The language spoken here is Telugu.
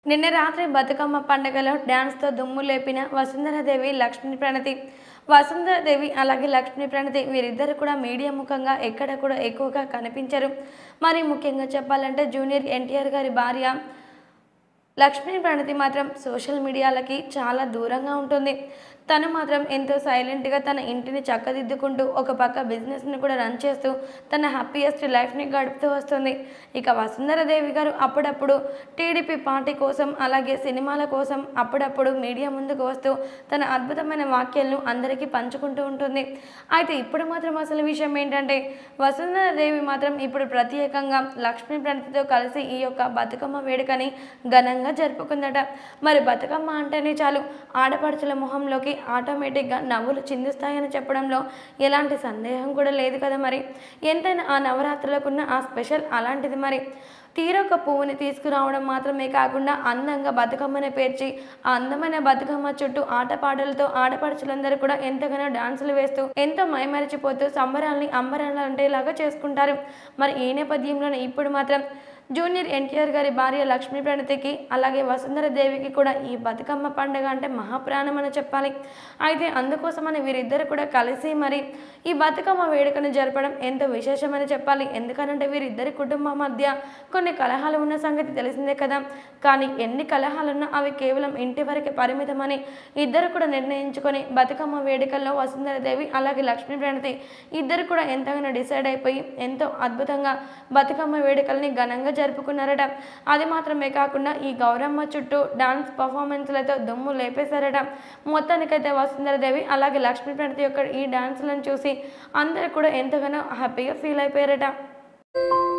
నిన్న రాత్రి బతుకమ్మ పండుగలో డ్యాన్స్తో దుమ్ము లేపిన వసుంధరాదేవి లక్ష్మీ ప్రణతి వసుంధరాదేవి అలాగే లక్ష్మీ ప్రణతి వీరిద్దరు కూడా మీడియా ముఖంగా ఎక్కడ కూడా ఎక్కువగా కనిపించరు మరి ముఖ్యంగా చెప్పాలంటే జూనియర్ ఎన్టీఆర్ గారి భార్య లక్ష్మీ ప్రణతి మాత్రం సోషల్ మీడియాలకి చాలా దూరంగా ఉంటుంది తను మాత్రం ఎంతో సైలెంట్గా తన ఇంటిని చక్కదిద్దుకుంటూ ఒక పక్క బిజినెస్ని కూడా రన్ చేస్తూ తన హ్యాపీయెస్ట్ లైఫ్ని గడుపుతూ వస్తుంది ఇక వసుంధరదేవి గారు అప్పుడప్పుడు టీడీపీ పార్టీ కోసం అలాగే సినిమాల కోసం అప్పుడప్పుడు మీడియా ముందుకు వస్తూ తన అద్భుతమైన వాక్యాలను అందరికీ పంచుకుంటూ ఉంటుంది అయితే ఇప్పుడు మాత్రం అసలు విషయం ఏంటంటే వసుంధరాదేవి మాత్రం ఇప్పుడు ప్రత్యేకంగా లక్ష్మీ ప్రణతితో కలిసి ఈ యొక్క బతుకమ్మ వేడుకని ఘనంగా జరుపుకుందట మరి బతుకమ్మ అంటేనే చాలు ఆడపడుచుల మొహంలోకి ఆటోమేటిక్గా నవ్వులు చిందిస్తాయని చెప్పడంలో ఎలాంటి సందేహం కూడా లేదు కదా మరి ఎంతైనా ఆ నవరాత్రులకున్న ఆ స్పెషల్ అలాంటిది మరి తీరొక పువ్వుని తీసుకురావడం మాత్రమే కాకుండా అందంగా బతుకమ్మని పేర్చి ఆ అందమైన బతుకమ్మ చుట్టూ ఆటపాటలతో ఆడపడుచులందరూ కూడా ఎంతగానో డాన్సులు వేస్తూ ఎంతో మైమరిచిపోతూ సంబరాల్ని అంబరాలు అంటేలాగా చేసుకుంటారు మరి ఈ నేపథ్యంలోనే ఇప్పుడు మాత్రం జూనియర్ ఎన్టీఆర్ గారి భార్య లక్ష్మీ ప్రణతికి అలాగే వసుంధర దేవికి కూడా ఈ బతుకమ్మ పండుగ అంటే మహాప్రాణం అని చెప్పాలి అయితే అందుకోసమని వీరిద్దరు కూడా కలిసి మరి ఈ బతుకమ్మ వేడుకను జరపడం ఎంతో విశేషమని చెప్పాలి ఎందుకనంటే వీరిద్దరి కుటుంబం మధ్య కొన్ని కలహాలు ఉన్న సంగతి తెలిసిందే కదా కానీ ఎన్ని కలహాలున్నా అవి కేవలం ఇంటి వరకే పరిమితమని ఇద్దరు కూడా నిర్ణయించుకొని బతుకమ్మ వేడుకల్లో వసుంధర దేవి అలాగే లక్ష్మీ ప్రణతి ఇద్దరు కూడా ఎంతగానో డిసైడ్ అయిపోయి ఎంతో అద్భుతంగా బతుకమ్మ వేడుకల్ని ఘనంగా జరుపుకున్నారట అది మాత్రమే కాకుండా ఈ గౌరమ్మ చుట్టూ డాన్స్ పర్ఫార్మెన్స్లతో దుమ్ము లేపేశారట మొత్తానికైతే వసుంధరదేవి అలాగే లక్ష్మీ ప్రణతి యొక్క ఈ డాన్స్లను చూసి అందరూ కూడా ఎంతగానో హ్యాపీగా ఫీల్ అయిపోయారట